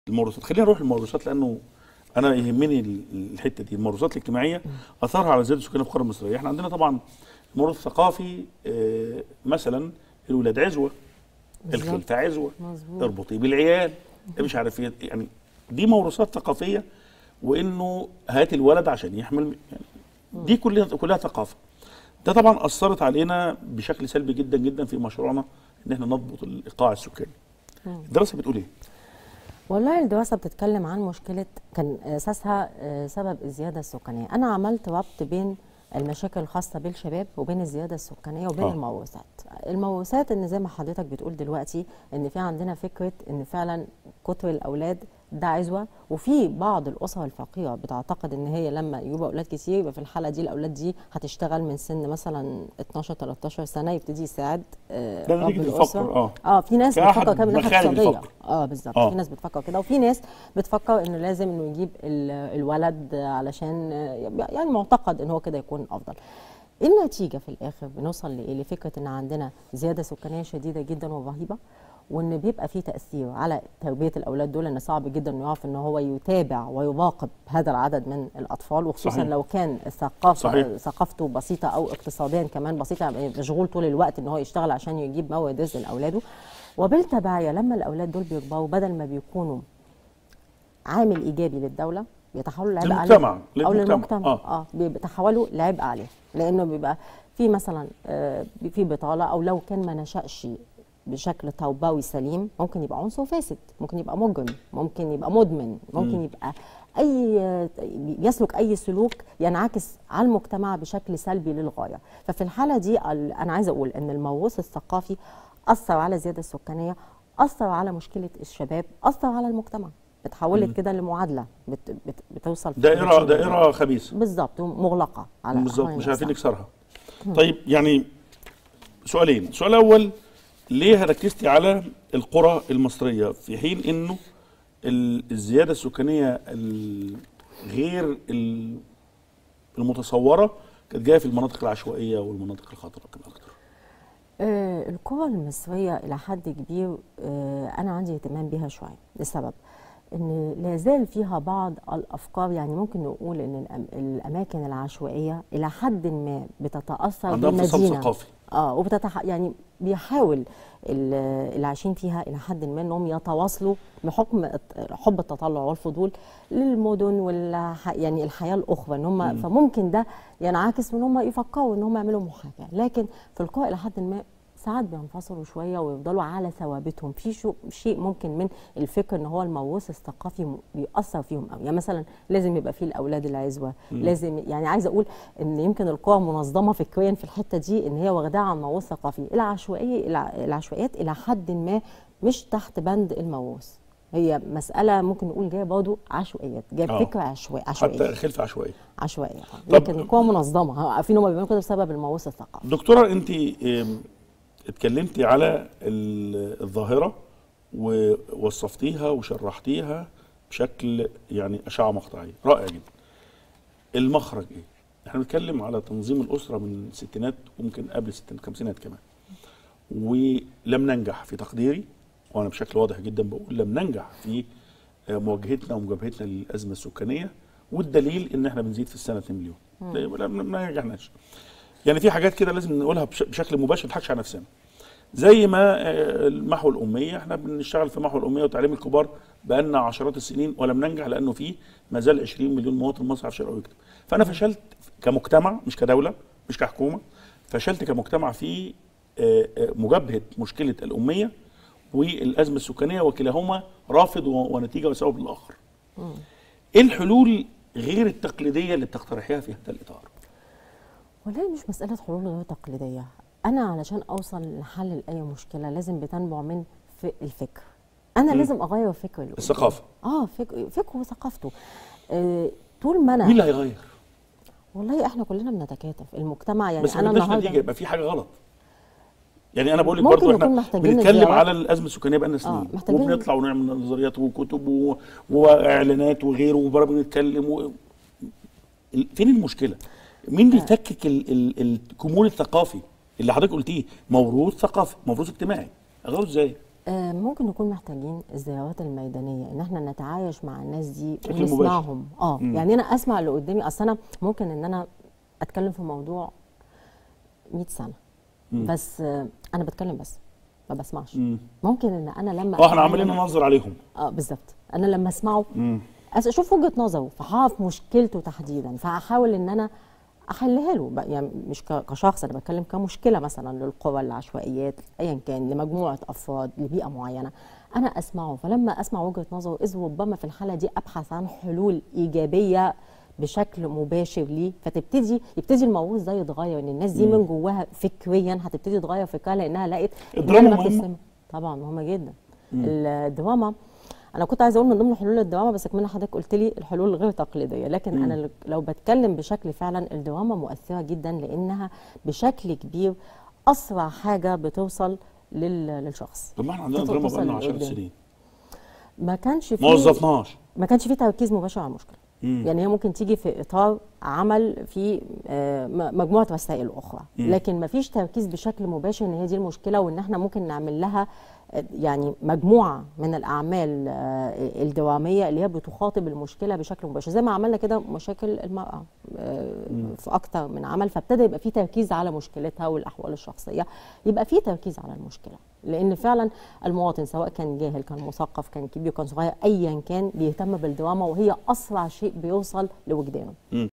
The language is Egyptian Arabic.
الموروثات خلينا نروح للموروثات لانه انا يهمني ال- الحته دي الموروثات الاجتماعيه اثرها على زياده السكان في القرى المصريه احنا عندنا طبعا الموروث الثقافي آه، مثلا الولاد عزوه بالظبط. الخلفه عزوه مظبوط. اربطي بالعيال مش عارف ايه يعني دي موروثات ثقافيه وانه هات الولد عشان يحمل يعني دي كلها كلها ثقافه ده طبعا اثرت علينا بشكل سلبي جدا جدا في مشروعنا ان احنا نضبط الايقاع السكاني الدراسه بتقول ايه والله الدراسة بتتكلم عن مشكلة كان أساسها آه، سبب الزيادة السكانية أنا عملت ربط بين المشاكل الخاصة بالشباب وبين الزيادة السكانية وبين آه. آه. الموروثات الموروثات إن زي ما حضرتك بتقول دلوقتي إن في عندنا فكرة إن فعلا كتر الأولاد ده عزوة وفي بعض الأسر الفقيرة بتعتقد إن هي لما يبقى أولاد كتير يبقى في الحالة دي الأولاد دي هتشتغل من سن مثلا 12 13 سنة يبتدي يساعد آه، ده رب نتيجة الأسرة. الفقر، آه. اه في ناس كأحد بتفكر كده من ناحية مخارج اقتصادية الفقر. اه بالظبط آه. في ناس بتفكر كده وفي ناس بتفكر انه لازم انه يجيب ال- الولد علشان يعني معتقد ان هو كده يكون افضل النتيجه في الاخر بنوصل لايه لفكره ان عندنا زياده سكانيه شديده جدا ورهيبه وان بيبقى في تاثير على تربيه الاولاد دول ان صعب جدا انه يعرف ان هو يتابع ويراقب هذا العدد من الاطفال وخصوصا صحيح. لو كان الثقافه صحيح. ثقافته بسيطه او اقتصاديا كمان بسيطه يعني مشغول طول الوقت ان هو يشتغل عشان يجيب مواد رزق لاولاده وبالتبعيه لما الاولاد دول بيكبروا بدل ما بيكونوا عامل ايجابي للدوله بيتحولوا لعبء للمجتمع، عليه او للمجتمع. للمجتمع آه. اه, بيتحولوا لعبء عليه لانه بيبقى في مثلا آه في بطاله او لو كان ما نشأش بشكل توبوي سليم ممكن يبقى عنصر فاسد ممكن يبقى مجرم ممكن يبقى مدمن ممكن يبقى اي يسلك اي سلوك ينعكس على المجتمع بشكل سلبي للغايه ففي الحاله دي ال- انا عايزه اقول ان الموروث الثقافي اثر على الزياده السكانيه اثر على مشكله الشباب اثر على المجتمع اتحولت كده لمعادله بت بت بتوصل في دائره نتيجة. دائره خبيثه بالظبط مغلقه على بالظبط حوالين مش عارفين نفسها. نكسرها طيب يعني سؤالين السؤال الاول ليه ركزتي على القرى المصريه في حين انه ال- الزياده السكانيه ال- غير ال- المتصوره كانت جايه في المناطق العشوائيه والمناطق الخطره كمان اكتر آه، القرى المصرية إلى حد كبير آه، أنا عندي اهتمام بها شوية لسبب إن لا زال فيها بعض الأفكار يعني ممكن نقول إن الأم- الأماكن العشوائية إلى حد ما بتتأثر عندها انفصال بالمدينة ثقافي اه وبتتح... يعني بيحاول ال- اللي عايشين فيها الى حد ما انهم يتواصلوا بحكم الت- حب التطلع والفضول للمدن والح... يعني الحياه الاخرى ان هم فممكن ده ينعكس ان هم يفكروا ان هم يعملوا محاكاه لكن في القرى الى حد ما ساعات بينفصلوا شويه ويفضلوا على ثوابتهم في شو شيء ممكن من الفكر ان هو الموروث الثقافي م- بيأثر فيهم قوي يعني مثلا لازم يبقى فيه الاولاد العزوه لازم يعني عايزه اقول ان يمكن القرى منظمه فكريا في الحته دي ان هي واخداها عن موروث ثقافي العشوائيه الع- العشوائيات الى حد ما مش تحت بند الموروث هي مساله ممكن نقول جايه برضه عشوائيات جايه آه. فكره عشوائيه حتى عشوائيه خلفه عشوائيه عشوائيه طب- لكن القرى منظمه عارفين هم بيعملوا كده بسبب الموروث الثقافي دكتوره انت ام، اتكلمتي على ال- الظاهره ووصفتيها وشرحتيها بشكل يعني اشعه مقطعيه رائع جدا المخرج ايه احنا بنتكلم على تنظيم الاسره من الستينات وممكن قبل الستينات الخمسينات كمان ولم ننجح في تقديري وانا بشكل واضح جدا بقول لم ننجح في آه، مواجهتنا ومجابهتنا للازمه السكانيه والدليل ان احنا بنزيد في السنه 2 مليون لا، ما ما نجحناش يعني في حاجات كده لازم نقولها بش- بشكل مباشر ما نضحكش على نفسنا زي ما آه، محو الاميه احنا بنشتغل في محو الاميه وتعليم الكبار بقالنا عشرات السنين ولم ننجح لانه في ما زال 20 مليون مواطن مصري عارف يقرا ويكتب فانا فشلت كمجتمع مش كدوله مش كحكومه فشلت كمجتمع في آه، آه، مجابهه مشكله الاميه والازمه السكانيه وكلاهما رافض و- ونتيجه وسبب الاخر. ايه الحلول غير التقليديه اللي بتقترحيها في هذا الاطار؟ والله مش مسألة حلول غير تقليدية أنا علشان أوصل لحل لأي مشكلة لازم بتنبع من ف- الفكر أنا لازم أغير فكر اللي قدامي. الثقافه آه فكر فكره وثقافته آه طول ما مين أنا اللي هيغير؟ والله إحنا كلنا بنتكاتف المجتمع يعني بس أنا ما جبناش النهاردة نتيجه يبقى في حاجه غلط. يعني انا بقول لك ممكن برضه نكون احنا محتاجين بنتكلم زيارات. على الازمه السكانيه بقالنا سنين محتاجين- وبنطلع ونعمل نظريات وكتب و... واعلانات وغيره وبرامج نتكلم و... ال- فين المشكله؟ مين بيفكك ال... ال... الكمون الثقافي اللي حضرتك قلتيه موروث ثقافي موروث اجتماعي اغيره ازاي؟ آه، ممكن نكون محتاجين الزيارات الميدانيه ان احنا نتعايش مع الناس دي بشكل مباشر. ونسمعهم اه مم. يعني انا اسمع اللي قدامي اصل انا ممكن ان انا اتكلم في موضوع 100 سنه مم. بس آه، انا بتكلم بس ما بسمعش مم. ممكن ان انا لما اه احنا أتعامل- عمالين ننظر عليهم اه بالظبط انا لما اسمعه مم. أس- اشوف وجهه نظره فهعرف مشكلته تحديدا فهحاول ان انا احلها له بقى يعني مش ك- كشخص انا بتكلم كمشكله مثلا للقرى العشوائيات ايا كان لمجموعه افراد لبيئه معينه انا اسمعه فلما اسمع وجهه نظره اذ ربما في الحاله دي ابحث عن حلول ايجابيه بشكل مباشر ليه فتبتدي يبتدي الموروث ده يتغير ان الناس دي من جواها فكريا هتبتدي تغير فكرها لانها لقت إن الدراما أنا مهمة؟ ببتسم. طبعا مهمه جدا الدراما انا كنت عايزه اقول من ضمن حلول الدراما بس كمان حضرتك قلت لي الحلول الغير تقليديه لكن انا ل- لو بتكلم بشكل فعلا الدراما مؤثره جدا لانها بشكل كبير اسرع حاجه بتوصل لل- للشخص طب ما احنا عندنا توصل دراما بقالنا 10 لقدام. سنين ما كانش ما في وظفناهاش ما كانش في تركيز مباشر على المشكله مم. يعني هي ممكن تيجي في اطار عمل في آه، م- مجموعه وسائل اخرى مم. لكن ما فيش تركيز بشكل مباشر ان هي دي المشكله وان احنا ممكن نعمل لها آه، يعني مجموعه من الاعمال آه، الدراميه اللي هي بتخاطب المشكله بشكل مباشر زي ما عملنا كده مشاكل المراه آه، في اكتر من عمل فابتدى يبقى في تركيز على مشكلتها والاحوال الشخصيه يبقى في تركيز على المشكله لان فعلا المواطن سواء كان جاهل كان مثقف كان كبير كان صغير ايا كان بيهتم بالدراما وهي اسرع شيء بيوصل لوجدانه مم.